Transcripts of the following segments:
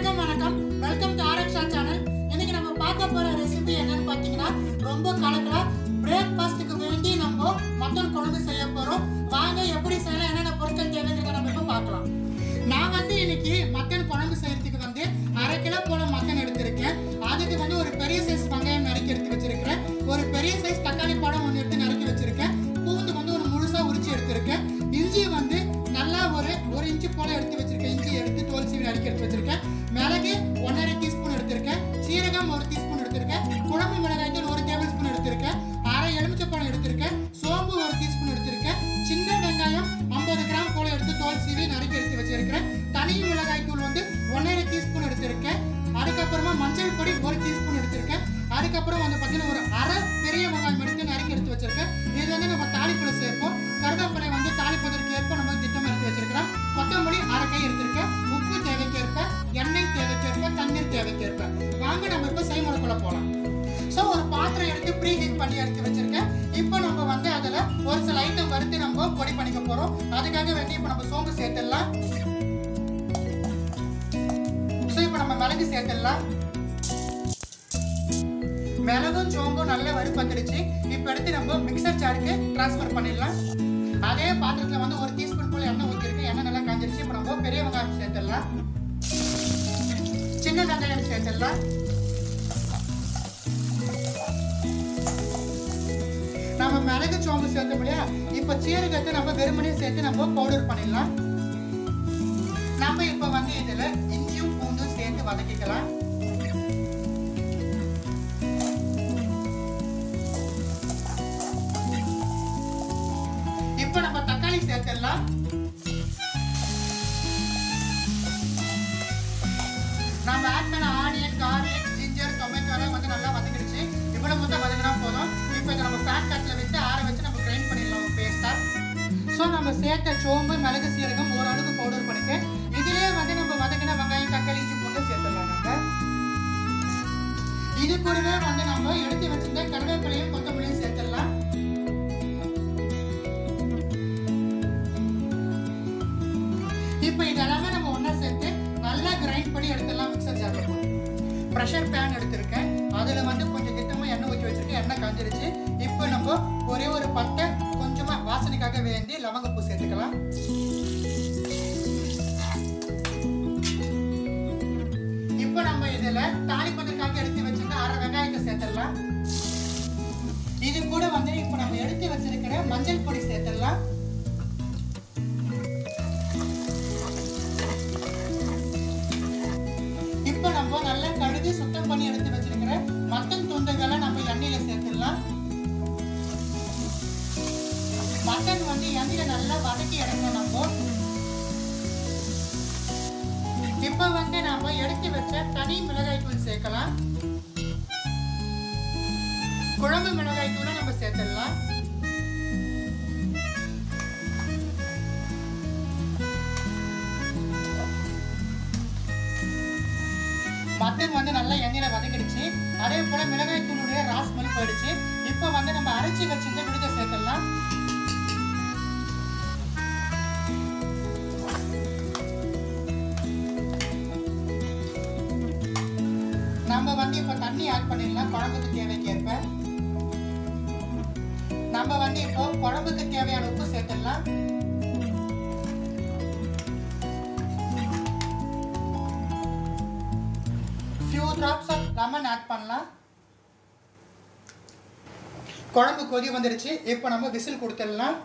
அனைவருக்கும் வணக்கம் welcome to ஆர்எக்ஷா channel இன்னைக்கு நம்ம பார்க்க போற ரெசிபி என்னன்னு பார்த்தீங்கன்னா ரொம்ப கலக்கலா பிரேக்ஃபாஸ்ட்டுக்கு வேண்டி நம்ம மட்டன் குழம்பு செய்ய போறோம் வாங்க எப்படி செய்யலாம் என்னென்ன பொருட்கள் தேவைங்கிறத நம்ம இப்போ பார்க்கலாம் நான் வந்து இன்னைக்கு மட்டன் குழம்பு செய்யறதுக்கு வந்து அரை கிலோ போல மட்டன் எடுத்திருக்கேன் அதுக்கு வந்து ஒரு பெரிய சைஸ் வெங்காயம் நறுக்கி எடுத்து வச்சிருக்கிறேன் ஒரு பெரிய சைஸ் தக்காளி பழம் ஒன்று எடுத்து நறுக்கி வச்சிருக்கேன் பூண்டு வந்து ஒரு முழுசா உரிச்சு எடுத்திருக்கேன் இஞ்சி வந்து நல்லா ஒரு ஒரு இன்ச்சு போல எடுத்து வச்சிருக்கேன் இஞ்சி எடுத்து தோல் சீவி நறுக்கி எடுத்து வச்சிருக்கேன் மிளகு ஒன்றரை டீஸ்பூன் எடுத்திருக்கேன் சீரகம் ஒரு டீஸ்பூன் எடுத்திருக்கேன் குழம்பு மிளகாய் தூள் ஒரு டேபிள் ஸ்பூன் எடுத்திருக்கேன் அரை எலுமிச்சப்பழம் எடுத்திருக்கேன் சோம்பு ஒரு டீஸ்பூன் எடுத்திருக்கேன் சின்ன வெங்காயம் ஐம்பது கிராம் போல எடுத்து தோல் சீவி நறுக்கி எடுத்து வச்சிருக்கிறேன் தனி மிளகாய் தூள் வந்து ஒன்றரை டீஸ்பூன் எடுத்திருக்கேன் அதுக்கப்புறமா மஞ்சள் பொடி ஒரு டீஸ்பூன் எடுத்திருக்கேன் அதுக்கப்புறம் வந்து பார்த்தீங்கன்னா ஒரு அரை பெரிய வெங்காயம் எடுத்து நறுக்கி எடுத்து வச்சிருக்கேன் இது வந்து நம்ம தாளிப்புல சேர்ப்போம் கருவேப்பிலை வந்து தாளிப்பதற்கு ஏற்ப நம்ம திட்டம் எடுத்து வச்சிருக்கிறோம் கொத்தமல்லி அரை கை எடுத்திருக்கேன் உப்பு தேவைக்கேற்ப எண்ணெய் தேவைக்கேற்ப தண்ணீர் தேவைக்கேற்ப வாங்க நம்ம இப்போ செய்முறைக்குள்ள போகலாம் ஸோ ஒரு பாத்திரம் எடுத்து ப்ரீ ஹீட் பண்ணி எடுத்து வச்சிருக்கேன் இப்போ நம்ம வந்து அதில் ஒரு சில ஐட்டம் வறுத்து நம்ம பொடி பண்ணிக்க போகிறோம் அதுக்காக வேண்டி இப்போ நம்ம சோம்பு சேர்த்துடலாம் ஸோ இப்போ நம்ம மிளகு சேர்த்துடலாம் மிளகும் சோம்பும் நல்லா வறுப்பந்துடுச்சு இப்போ எடுத்து நம்ம மிக்சர் ஜாருக்கு ட்ரான்ஸ்ஃபர் பண்ணிடலாம் அதே பாத்திரத்தில் வந்து ஒரு டீஸ்பூன் போல எண்ணெய் ஊற்றிருக்கு எண்ணெய் நல்லா காஞ்சிருச்சு இப்போ நம்ம பெரிய வெங்காயம் சேர்த்துடலாம் சின்ன வெங்காயம் சேர்த்துடலாம் நம்ம மிளகு சோம்பு சேர்த்தோம் இல்லையா இப்போ சீரகத்தை நம்ம வெறுமனே சேர்த்து நம்ம பவுடர் பண்ணிடலாம் நம்ம இப்போ வந்து இதில் இஞ்சியும் பூண்டும் சேர்த்து வதக்கிக்கலாம் இப்போ நம்ம தக்காளி சேர்த்துடலாம் நம்ம ஆட் பண்ண ஆனியன் கார்லிக் ஜிஞ்சர் டொமேட்டோ எல்லாம் வந்து நல்லா வதங்கிடுச்சு இவ்வளவு மட்டும் வதங்கினா போதும் இப்போ இதை நம்ம ஃபேன் கட்டில் வச்சு ஆற வச்சு நம்ம கிரைண்ட் பண்ணிடலாம் பேஸ்டா ஸோ நம்ம சேர்த்த சோம்பு மிளகு சீரகம் ஓரளவுக்கு பவுடர் பண்ணிட்டு இதுலயே வந்து நம்ம வதக்கின வெங்காயம் தக்காளி இஞ்சி பூண்டு சேர்த்துடலாம் நம்ம இது கூடவே வந்து நம்ம எடுத்து வச்சிருந்த கருவேப்பிலையும் கொத்தமல்லியும் சேர்த்துடலாம் இப்போ இதெல்லாமே நம்ம ஒன்றா சேர்த்து நல்லா கிரைண்ட் பண்ணி எடுத்துடலாம் மிக்சர் ஜாரில் போட்டு ப்ரெஷர் பேன் எடுத்திருக்கேன் அதில் வந்து கொஞ்சம் திட்டமாக எண்ணெய் ஊற்றி வச்சிருக்கேன் எண்ணெய் காஞ்சிருச்சு இப்போ நம்ம ஒரே ஒரு பட்டை கொஞ்சமாக வாசனைக்காக வேண்டி லவங்கப்பூ சேர்த்துக்கலாம் இப்போ நம்ம இதில் தாளிப்பதற்காக எடுத்து வச்சிருக்க அரை வெங்காயத்தை சேர்த்துடலாம் இது கூட வந்து இப்போ நம்ம எடுத்து வச்சிருக்கிற மஞ்சள் பொடி சேர்த்துடலாம் இப்போ நம்ம நல்லா கழுவி சுத்தம் பண்ணி எடுத்து வச்சிருக்கிற மட்டன் துண்டுகளை நம்ம எண்ணெயில சேர்த்துடலாம் மட்டன் வந்து எண்ணெயில நல்லா வதக்கி எடுக்கணும் நம்ம இப்போ வந்து நாம எடுத்து வச்ச தனி மிளகாய் தூள் சேர்க்கலாம் குழம்பு மிளகாய் தூளை நம்ம சேர்த்துடலாம் மட்டன் வந்து நல்லா எண்ணெயில வதங்கிடுச்சு அதே போல மிளகாய் தூளுடைய ராஸ்மலி போயிடுச்சு இப்போ வந்து நம்ம அரைச்சி வச்சிருந்த விடுத சேர்த்துடலாம் நம்ம வந்து இப்போ தண்ணி ஆட் பண்ணிடலாம் குழம்புக்கு தேவைக்கேற்ப நம்ம வந்து இப்போ குழம்புக்கு தேவையான உப்பு சேர்த்துடலாம் few drops of lemon add பண்ணலாம் குழம்பு கொதி வந்துடுச்சு இப்போ நம்ம விசில் கொடுத்துடலாம்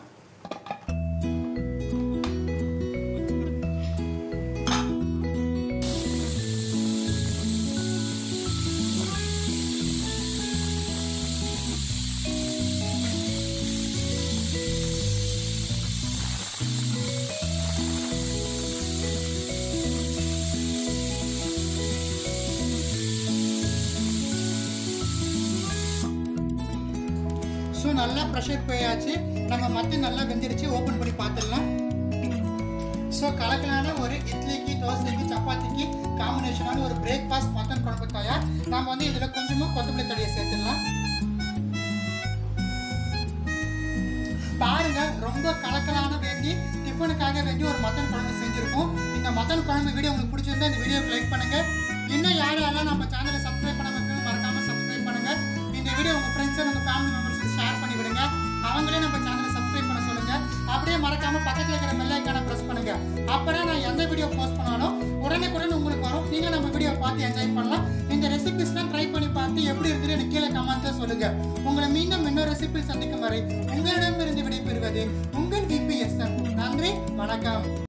ஸோ நல்லா ப்ரெஷர் போயாச்சு நம்ம மட்டன் நல்லா வெந்துடுச்சு ஓப்பன் பண்ணி பார்த்துடலாம் ஸோ கலக்கலான ஒரு இட்லிக்கு தோசைக்கு சப்பாத்திக்கு காம்பினேஷனான ஒரு பிரேக்ஃபாஸ்ட் மட்டன் குழம்பு தயார் நம்ம வந்து இதில் கொஞ்சமாக கொத்தமல்லி தழையை சேர்த்துடலாம் பாருங்க ரொம்ப கலக்கலான வேண்டி டிஃபன் டிஃபனுக்காக வேண்டி ஒரு மட்டன் குழம்பு செஞ்சிருக்கோம் இந்த மட்டன் குழம்பு வீடியோ உங்களுக்கு பிடிச்சிருந்தா இந்த வீடியோக்கு லைக் பண்ணுங்க இன்னும் யார் யாரெல்லாம் நம்ம சேனலை சப்ஸ்கிரைப் பண்ணாம இருக்கீங்க மறக்காம சப்ஸ்கிரைப் பண்ணுங்க இந்த வீடியோ உங்க ஃப்ரெண்ட்ஸ் உங்க ஃபேமிலி மெம்பர்ஸ்க்கு ஷேர் பண்ணி விடுங்க அவங்களே நம்ம சேனலை சப்ஸ்கிரைப் பண்ண சொல்லுங்க அப்படியே மறக்காம பக்கத்துல இருக்கிற பெல் ஐக்கானை பிரஸ் பண்ணுங்க அப்பதான் நான் எந்த வீடியோ போஸ்ட் பண்ணாலும் உடனுக்குடன் உங்களுக்கு வரும் நீங்க நம்ம வீடியோ பார்த்து என்ஜாய் பண்ணலாம் இந்த ரெசிபிஸ்லாம் ட்ரை பண்ணி பார்த்து எப்படி இருக்குது எனக்கு கீழே கமெண்ட்ல சொல்லுங்க உங்களை மீண்டும் இன்னொரு ரெசிபி சந்திக்கும் வரை உங்களிடமிருந்து விடைபெறுவது உங்கள் விபிஎஸ் நன்றி வணக்கம்